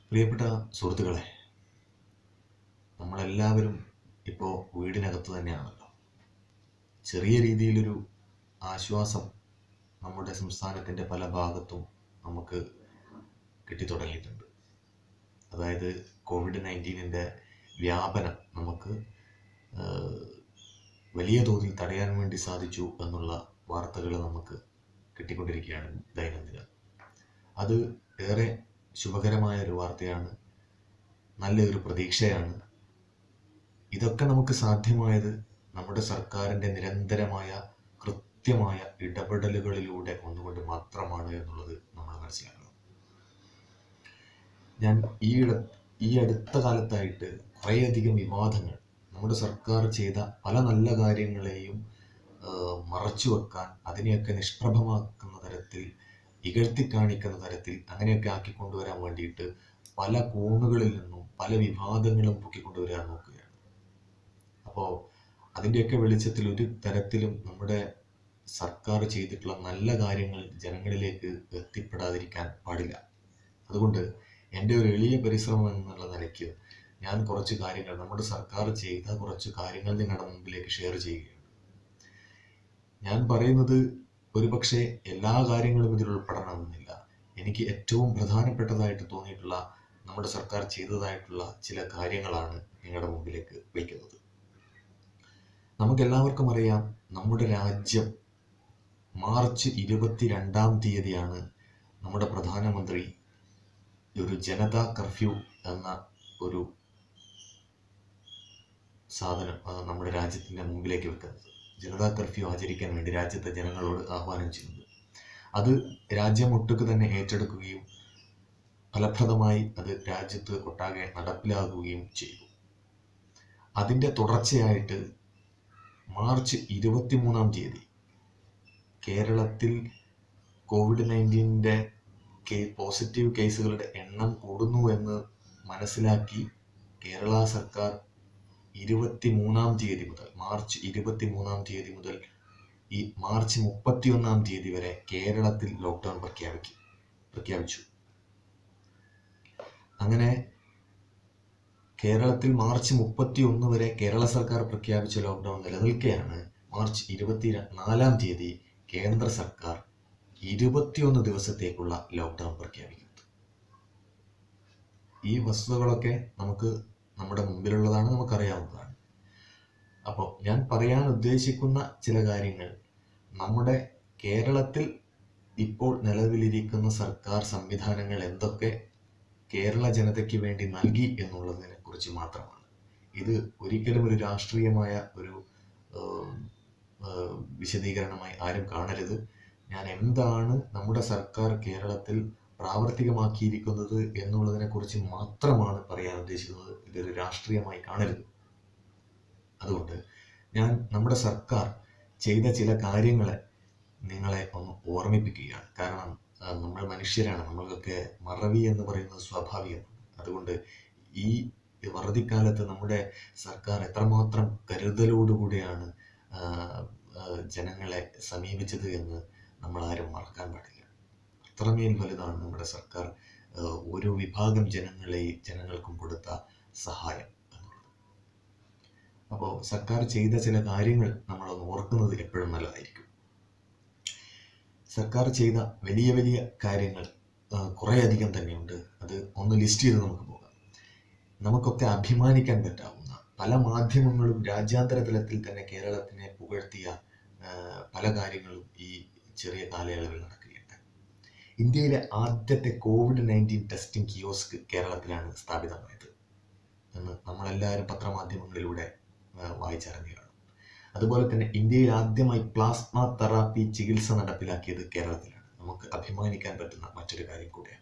പ്രിയപ്പെട്ട സുഹൃത്തുക്കളെ നമ്മളെല്ലാവരും ഇപ്പോൾ വീടിനകത്ത് തന്നെയാണല്ലോ ചെറിയ രീതിയിലൊരു ആശ്വാസം നമ്മുടെ സംസ്ഥാനത്തിൻ്റെ പല ഭാഗത്തും നമുക്ക് കിട്ടിത്തുടങ്ങിയിട്ടുണ്ട് അതായത് കോവിഡ് നയൻറ്റീനിൻ്റെ വ്യാപനം നമുക്ക് ആഹ്, വലിയ തോതിൽ തടയാൻ വേണ്ടി സാധിച്ചു എന്നുള്ള വാർത്തകൾ നമുക്ക് കിട്ടിക്കൊണ്ടിരിക്കുകയാണ് ദൈനംദിനം അത് ഏറെ ശുഭകരമായ ഒരു വാർത്തയാണ് നല്ലൊരു പ്രതീക്ഷയാണ് ഇതൊക്കെ നമുക്ക് സാധ്യമായത് നമ്മുടെ സർക്കാരിൻ്റെ നിരന്തരമായ കൃത്യമായ ഇടപെടലുകളിലൂടെ ഒന്നുകൊണ്ട് മാത്രമാണ് എന്നുള്ളത് നമ്മൾ മനസ്സിലാക്കണം ഞാൻ ഈ ഇട ഈ അടുത്ത കാലത്തായിട്ട് കുറേയധികം വിവാദങ്ങൾ നമ്മുടെ സർക്കാർ ചെയ്ത പല നല്ല കാര്യങ്ങളെയും ആഹ്, മറച്ചു വെക്കാൻ അതിനെയൊക്കെ നിഷ്പ്രഭമാക്കുന്ന തരത്തിൽ ഇകഴ്ത്തി കാണിക്കുന്ന തരത്തിൽ അങ്ങനെയൊക്കെ ആക്കിക്കൊണ്ടുവരാൻ വേണ്ടിയിട്ട് പല കോണുകളിൽ നിന്നും പല വിവാദങ്ങളും പൊക്കിക്കൊണ്ടുവരാൻ നോക്കുകയാണ് അപ്പോൾ അതിൻ്റെയൊക്കെ വെളിച്ചത്തിൽ ഒരു തരത്തിലും നമ്മുടെ സർക്കാർ ചെയ്തിട്ടുള്ള നല്ല കാര്യങ്ങൾ ജനങ്ങളിലേക്ക് എത്തിപ്പെടാതിരിക്കാൻ പാടില്ല അതുകൊണ്ട് എൻ്റെ ഒരു എളിയ പരിശ്രമം എന്നുള്ള നിലയ്ക്ക് ഞാൻ കുറച്ച് കാര്യങ്ങൾ നമ്മുടെ സർക്കാർ ചെയ്ത കുറച്ച് കാര്യങ്ങൾ നിങ്ങളുടെ മുമ്പിലേക്ക് ഷെയർ ചെയ്യുകയാണ് ഞാൻ പറയുന്നത് ഒരുപക്ഷെ എല്ലാ കാര്യങ്ങളും ഇതിൽ ഉൾപ്പെടണമെന്നില്ല എനിക്ക് ഏറ്റവും പ്രധാനപ്പെട്ടതായിട്ട് തോന്നിയിട്ടുള്ള നമ്മുടെ സർക്കാർ ചെയ്തതായിട്ടുള്ള ചില കാര്യങ്ങളാണ് നിങ്ങളുടെ മുമ്പിലേക്ക് വയ്ക്കുന്നത് നമുക്കെല്ലാവർക്കും അറിയാം നമ്മുടെ രാജ്യം മാർച്ച് ഇരുപത്തിരണ്ടാം തീയതിയാണ് നമ്മുടെ പ്രധാനമന്ത്രി ഒരു ജനതാ കർഫ്യൂ എന്ന ഒരു സാധനം ആ, നമ്മുടെ രാജ്യത്തിൻ്റെ മുമ്പിലേക്ക് വെക്കുന്നത് ജനതാ കർഫ്യൂ ആചരിക്കാൻ വേണ്ടി രാജ്യത്തെ ജനങ്ങളോട് ആഹ്വാനം ചെയ്യുന്നത് അത് രാജ്യമൊട്ടുക്ക് തന്നെ ഏറ്റെടുക്കുകയും ഫലപ്രദമായി അത് രാജ്യത്ത് ഒട്ടാകെ നടപ്പിലാകുകയും ചെയ്തു അതിൻ്റെ തുടർച്ചയായിട്ട് മാർച്ച് ഇരുപത്തിമൂന്നാം തീയതി കേരളത്തിൽ കോവിഡ് നയൻറ്റീനിൻ്റെ കേ പോസിറ്റീവ് കേസുകളുടെ എണ്ണം കൂടുന്നു എന്ന് മനസ്സിലാക്കി കേരള സർക്കാർ ഇരുപത്തി മൂന്നാം തീയതി മുതൽ മാർച്ച് ഇരുപത്തി മൂന്നാം തീയതി മുതൽ ഈ മാർച്ച് മുപ്പത്തിയൊന്നാം തീയതി വരെ കേരളത്തിൽ ലോക്ക്ഡൗൺ പ്രഖ്യാപിക്കും പ്രഖ്യാപിച്ചു അങ്ങനെ കേരളത്തിൽ മാർച്ച് മുപ്പത്തി ഒന്ന് വരെ കേരള സർക്കാർ പ്രഖ്യാപിച്ച ലോക്ക്ഡൗൺ നിലനിൽക്കെയാണ് മാർച്ച് ഇരുപത്തി നാലാം തീയതി കേന്ദ്ര സർക്കാർ ഇരുപത്തിയൊന്ന് ദിവസത്തേക്കുള്ള ലോക്ക്ഡൗൺ പ്രഖ്യാപിക്കുന്നത് ഈ വസ്തുതകളൊക്കെ നമുക്ക് നമ്മുടെ മുമ്പിലുള്ളതാണ് നമുക്കറിയാവുന്നതാണ് അപ്പോൾ ഞാൻ പറയാൻ ഉദ്ദേശിക്കുന്ന ചില കാര്യങ്ങൾ നമ്മുടെ കേരളത്തിൽ ഇപ്പോൾ നിലവിലിരിക്കുന്ന സർക്കാർ സംവിധാനങ്ങൾ എന്തൊക്കെ കേരള ജനതയ്ക്ക് വേണ്ടി നൽകി എന്നുള്ളതിനെ കുറിച്ച് മാത്രമാണ് ഇത് ഒരിക്കലും ഒരു രാഷ്ട്രീയമായ ഒരു ഏം, ഏം, വിശദീകരണമായി ആരും കാണരുത് ഞാൻ എന്താണ് നമ്മുടെ സർക്കാർ കേരളത്തിൽ പ്രാവർത്തികമാക്കിയിരിക്കുന്നത് എന്നുള്ളതിനെ കുറിച്ച് മാത്രമാണ് പറയാൻ ഉദ്ദേശിക്കുന്നത് ഇതൊരു രാഷ്ട്രീയമായി കാണരുത് അതുകൊണ്ട് ഞാൻ നമ്മുടെ സർക്കാർ ചെയ്ത ചില കാര്യങ്ങളെ നിങ്ങളെ ഒന്ന് ഓർമ്മിപ്പിക്കുകയാണ് കാരണം ആ, നമ്മൾ മനുഷ്യരാണ് നമ്മൾക്കൊക്കെ മറവി എന്ന് പറയുന്നത് സ്വാഭാവികമാണ് അതുകൊണ്ട് ഈ വറുതിക്കാലത്ത് നമ്മുടെ സർക്കാർ എത്രമാത്രം കരുതലോടുകൂടിയാണ് ആ, ആ, ജനങ്ങളെ സമീപിച്ചത് എന്ന് നമ്മൾ ആരും മറക്കാൻ പാടില്ല അത്രമേൽ വലുതാണ് നമ്മുടെ സർക്കാർ ആ, ഓരോ വിഭാഗം ജനങ്ങളെ ജനങ്ങൾക്കും കൊടുത്ത സഹായം എന്നുള്ളത് അപ്പോൾ സർക്കാർ ചെയ്ത ചില കാര്യങ്ങൾ നമ്മളൊന്ന് ഓർക്കുന്നത് എപ്പോഴും നല്ലതായിരിക്കും സർക്കാർ ചെയ്ത വലിയ വലിയ കാര്യങ്ങൾ ആ, കുറേയധികം തന്നെയുണ്ട് അത് ഒന്ന് ലിസ്റ്റ് ചെയ്ത് നമുക്ക് പോകാം നമുക്കൊക്കെ അഭിമാനിക്കാൻ പറ്റാവുന്ന പല മാധ്യമങ്ങളും രാജ്യാന്തര തലത്തിൽ തന്നെ കേരളത്തിനെ പുകഴ്ത്തിയ ആ, പല കാര്യങ്ങളും ഈ ചെറിയ കാലയളവിൽ നടക്കുകയുണ്ടായി ഇന്ത്യയിലെ ആദ്യത്തെ കോവിഡ് നയൻറ്റീൻ ടെസ്റ്റിംഗ് കിയോസ്ക് കേരളത്തിലാണ് സ്ഥാപിതമായത് എന്ന് നമ്മളെല്ലാവരും പത്രമാധ്യമങ്ങളിലൂടെ ആ, വായിച്ചറിഞ്ഞു കാണും അതുപോലെ തന്നെ ഇന്ത്യയിൽ ആദ്യമായി പ്ലാസ്മ തെറാപ്പി ചികിത്സ നടപ്പിലാക്കിയത് കേരളത്തിലാണ് നമുക്ക് അഭിമാനിക്കാൻ പറ്റുന്ന മറ്റൊരു കാര്യം കൂടിയാണ്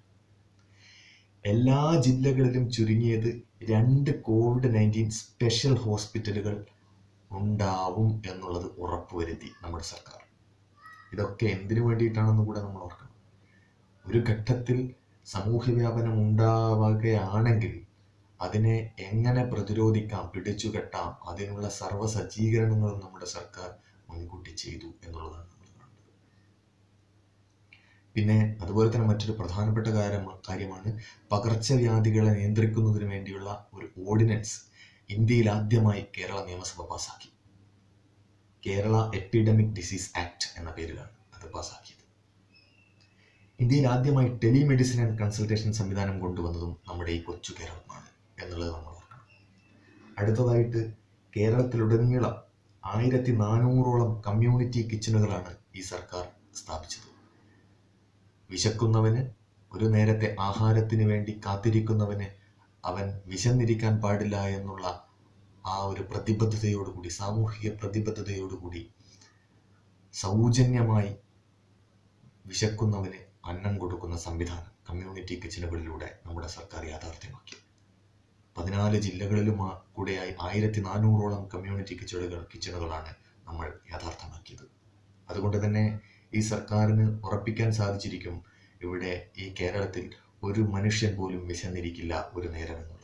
എല്ലാ ജില്ലകളിലും ചുരുങ്ങിയത് രണ്ട് കോവിഡ് നയൻറ്റീൻ സ്പെഷ്യൽ ഹോസ്പിറ്റലുകൾ ഉണ്ടാവും എന്നുള്ളത് ഉറപ്പുവരുത്തി നമ്മുടെ സർക്കാർ ഇതൊക്കെ എന്തിനു വേണ്ടിയിട്ടാണെന്ന് കൂടെ നമ്മൾ ഓർക്കണം ഒരു ഘട്ടത്തിൽ സമൂഹ വ്യാപനം ഉണ്ടാവുകയാണെങ്കിൽ അതിനെ എങ്ങനെ പ്രതിരോധിക്കാം പിടിച്ചുകെട്ടാം അതിനുള്ള സർവ്വ സജ്ജീകരണങ്ങളും നമ്മുടെ സർക്കാർ മുൻകൂട്ടി ചെയ്തു എന്നുള്ളതാണ് നമ്മൾ കാണുന്നത് പിന്നെ അതുപോലെ തന്നെ മറ്റൊരു പ്രധാനപ്പെട്ട കാര്യം കാര്യമാണ് പകർച്ചവ്യാധികളെ നിയന്ത്രിക്കുന്നതിന് വേണ്ടിയുള്ള ഒരു ഓർഡിനൻസ് ഇന്ത്യയിൽ ആദ്യമായി കേരള നിയമസഭ പാസാക്കി കേരള എപ്പിഡമിക് ഡിസീസ് ആക്ട് എന്ന പേരിലാണ് അത് പാസാക്കിയത് ഇന്ത്യയിൽ ആദ്യമായി ടെലിമെഡിസിൻ ആൻഡ് കൺസൾട്ടേഷൻ സംവിധാനം കൊണ്ടുവന്നതും നമ്മുടെ ഈ കൊച്ചു കേരളമാണ് എന്നുള്ളത് നമ്മൾ ഓർക്കണം അടുത്തതായിട്ട് കേരളത്തിലുടനീളം ആയിരത്തി നാനൂറോളം കമ്മ്യൂണിറ്റി കിച്ചണുകളാണ് ഈ സർക്കാർ സ്ഥാപിച്ചത് വിശക്കുന്നവന് ഒരു നേരത്തെ ആഹാരത്തിന് വേണ്ടി കാത്തിരിക്കുന്നവന് അവൻ വിശന്നിരിക്കാൻ പാടില്ല എന്നുള്ള ആ ഒരു പ്രതിബദ്ധതയോടുകൂടി സാമൂഹിക പ്രതിബദ്ധതയോടുകൂടി സൗജന്യമായി വിശക്കുന്നവന് അന്നം കൊടുക്കുന്ന സംവിധാനം കമ്മ്യൂണിറ്റി കിച്ചണുകളിലൂടെ നമ്മുടെ സർക്കാർ യാഥാർത്ഥ്യമാക്കി പതിനാല് ജില്ലകളിലും ആ- കൂടെയായി ആയിരത്തി നാനൂറോളം കമ്മ്യൂണിറ്റി കിച്ചണുകൾ കിച്ചണുകളാണ് നമ്മൾ യാഥാർത്ഥ്യമാക്കിയത് അതുകൊണ്ട് തന്നെ ഈ സർക്കാരിന് ഉറപ്പിക്കാൻ സാധിച്ചിരിക്കും ഇവിടെ ഈ കേരളത്തിൽ ഒരു മനുഷ്യൻ പോലും വിശന്നിരിക്കില്ല ഒരു നേരം എന്നുള്ളത്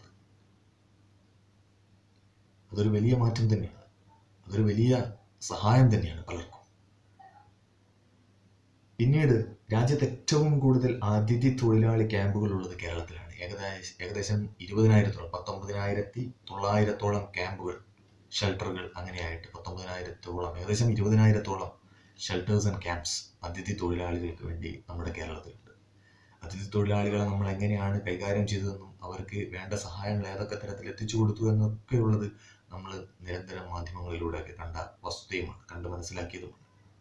അതൊരു വലിയ മാറ്റം തന്നെയാണ് അതൊരു വലിയ സഹായം തന്നെയാണ് പലർക്കും പിന്നീട് രാജ്യത്ത് ഏറ്റവും കൂടുതൽ അതിഥി തൊഴിലാളി ക്യാമ്പുകൾ ഉള്ളത് കേരളത്തിലാണ് ഏകദേശം ഏകദേശം ഇരുപതിനായിരത്തോളം പത്തൊമ്പതിനായിരത്തി തൊള്ളായിരത്തോളം ക്യാമ്പുകൾ ഷെൽട്ടറുകൾ അങ്ങനെയായിട്ട് പത്തൊമ്പതിനായിരത്തോളം ഏകദേശം ഇരുപതിനായിരത്തോളം ഷെൽട്ടേഴ്സ് ആൻഡ് ക്യാമ്പ്സ് അതിഥി തൊഴിലാളികൾക്ക് വേണ്ടി നമ്മുടെ കേരളത്തിലുണ്ട് അതിഥി തൊഴിലാളികളെ നമ്മൾ എങ്ങനെയാണ് കൈകാര്യം ചെയ്തതെന്നും അവർക്ക് വേണ്ട സഹായങ്ങൾ ഏതൊക്കെ തരത്തിൽ എത്തിച്ചു കൊടുത്തു എന്നൊക്കെ ഉള്ളത് നമ്മൾ നിരന്തരം മാധ്യമങ്ങളിലൂടെയൊക്കെ കണ്ട വസ്തുതയുമാണ് കണ്ട് മനസ്സിലാക്കിയതുമാണ്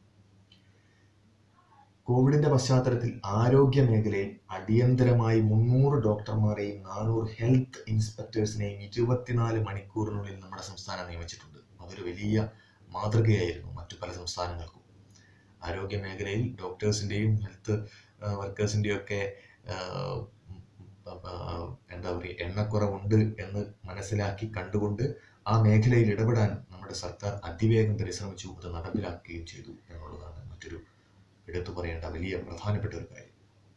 കോവിഡിന്റെ പശ്ചാത്തലത്തിൽ ആരോഗ്യ മേഖലയിൽ അടിയന്തരമായി മുന്നൂറ് ഡോക്ടർമാരെയും നാനൂറ് ഹെൽത്ത് ഇൻസ്പെക്ടേഴ്സിനെയും ഇരുപത്തിനാല് മണിക്കൂറിനുള്ളിൽ നമ്മുടെ സംസ്ഥാനം നിയമിച്ചിട്ടുണ്ട് അതൊരു വലിയ മാതൃകയായിരുന്നു മറ്റു പല സംസ്ഥാനങ്ങൾക്കും ആരോഗ്യ മേഖലയിൽ ഡോക്ടേഴ്സിൻ്റെയും ഹെൽത്ത് വർക്കേഴ്സിൻ്റെയും ഒക്കെ ആഹ്, ആഹ്, എന്താ പറയുക എണ്ണക്കുറവുണ്ട് എന്ന് മനസ്സിലാക്കി കണ്ടുകൊണ്ട് ആ മേഖലയിൽ ഇടപെടാൻ നമ്മുടെ സർക്കാർ അതിവേഗം പരിശ്രമിച്ചു അത് നടപ്പിലാക്കുകയും ചെയ്തു എന്നുള്ളതാണ് മറ്റൊരു എടുത്തു പറയേണ്ട വലിയ പ്രധാനപ്പെട്ട ഒരു കാര്യം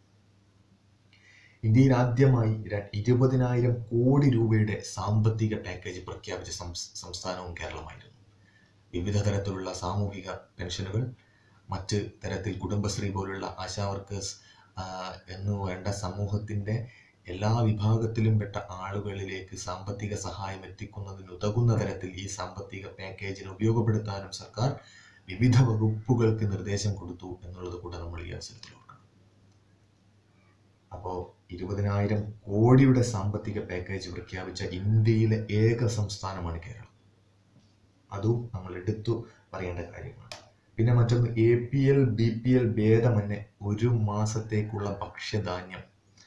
ഇന്ത്യയിൽ ആദ്യമായി ര- ഇരുപതിനായിരം കോടി രൂപയുടെ സാമ്പത്തിക പാക്കേജ് പ്രഖ്യാപിച്ച സംസ്- സംസ്ഥാനവും കേരളമായിരുന്നു വിവിധ തരത്തിലുള്ള സാമൂഹിക പെൻഷനുകൾ മറ്റ് തരത്തിൽ കുടുംബശ്രീ പോലുള്ള ആശാ വർക്കേഴ്സ് എന്ന് വേണ്ട സമൂഹത്തിൻ്റെ എല്ലാ വിഭാഗത്തിലും പെട്ട ആളുകളിലേക്ക് സാമ്പത്തിക സഹായം എത്തിക്കുന്നതിന് ഉതകുന്ന തരത്തിൽ ഈ സാമ്പത്തിക പാക്കേജിനെ ഉപയോഗപ്പെടുത്താനും സർക്കാർ വിവിധ വകുപ്പുകൾക്ക് നിർദ്ദേശം കൊടുത്തു എന്നുള്ളത് കൂടെ നമ്മൾ ഈ അവസരത്തിൽ ഓർക്കണം അപ്പോൾ ഇരുപതിനായിരം കോടിയുടെ സാമ്പത്തിക പാക്കേജ് പ്രഖ്യാപിച്ച ഇന്ത്യയിലെ ഏക സംസ്ഥാനമാണ് കേരളം അതും നമ്മൾ എടുത്തു പറയേണ്ട കാര്യമാണ് പിന്നെ മറ്റൊന്ന് A P L B P L ഭേദമന്യേ ഒരു മാസത്തേക്കുള്ള ഭക്ഷ്യധാന്യം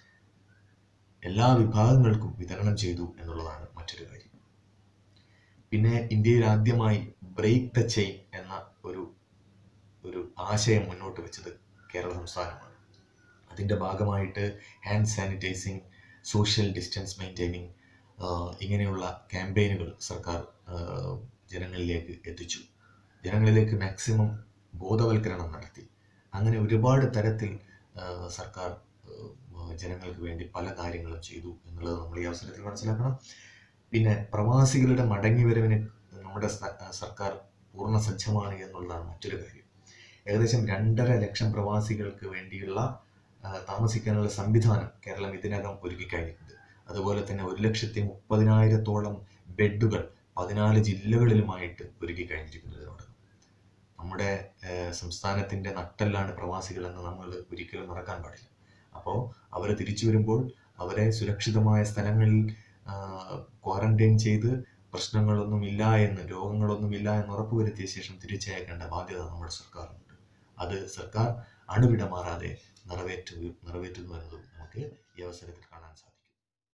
എല്ലാ വിഭാഗങ്ങൾക്കും വിതരണം ചെയ്തു എന്നുള്ളതാണ് മറ്റൊരു കാര്യം പിന്നെ ഇന്ത്യയിൽ ആദ്യമായി ബ്രേക്ക് ദ ചെയിൻ എന്ന ഒരു ഒരു ആശയം മുന്നോട്ട് വെച്ചത് കേരള സംസ്ഥാനമാണ് അതിൻ്റെ ഭാഗമായിട്ട് hand sanitising social distance maintaining ഇങ്ങനെയുള്ള ക്യാമ്പയിനുകൾ സർക്കാർ ആഹ്, ജനങ്ങളിലേക്ക് എത്തിച്ചു ജനങ്ങളിലേക്ക് മാക്സിമം ബോധവൽക്കരണം നടത്തി അങ്ങനെ ഒരുപാട് തരത്തിൽ ആഹ്, സർക്കാർ ആഹ്, ജനങ്ങൾക്ക് വേണ്ടി പല കാര്യങ്ങളും ചെയ്തു എന്നുള്ളത് നമ്മൾ ഈ അവസരത്തിൽ മനസ്സിലാക്കണം പിന്നെ പ്രവാസികളുടെ മടങ്ങിവരവിന് നമ്മുടെ സ- സർക്കാർ പൂർണ്ണ സജ്ജമാണ് എന്നുള്ളതാണ് മറ്റൊരു കാര്യം ഏകദേശം രണ്ടര ലക്ഷം പ്രവാസികൾക്ക് വേണ്ടിയുള്ള ആ, താമസിക്കാനുള്ള സംവിധാനം കേരളം ഇതിനകം ഒരുക്കി കഴിഞ്ഞിട്ടുണ്ട് അതുപോലെ തന്നെ ഒരു ലക്ഷത്തി മുപ്പതിനായിരത്തോളം ബെഡുകൾ പതിനാല് ജില്ലകളിലുമായിട്ട് ഒരുക്കി കഴിഞ്ഞിരിക്കുന്നത് ഇതിനോടകം നമ്മുടെ ഏഹ്, സംസ്ഥാനത്തിന്റെ നട്ടെല്ലാണ് പ്രവാസികൾ എന്ന് നമ്മൾ ഒരിക്കലും മറക്കാൻ പാടില്ല അപ്പോൾ അവർ തിരിച്ചു വരുമ്പോൾ അവരെ സുരക്ഷിതമായ സ്ഥലങ്ങളിൽ ക്വാറന്റൈൻ ചെയ്ത് പ്രശ്നങ്ങളൊന്നും ഇല്ല എന്ന് രോഗങ്ങളൊന്നും ഇല്ല എന്ന് ഉറപ്പുവരുത്തിയ ശേഷം തിരിച്ചയക്കേണ്ട ബാധ്യത നമ്മുടെ സർക്കാരിനുണ്ട് അത് സർക്കാർ അണുവിട മാറാതെ നിറവേറ്റു നിറവേറ്റുന്നു എന്നതും നമുക്ക് ഈ അവസരത്തിൽ കാണാൻ സാധിക്കും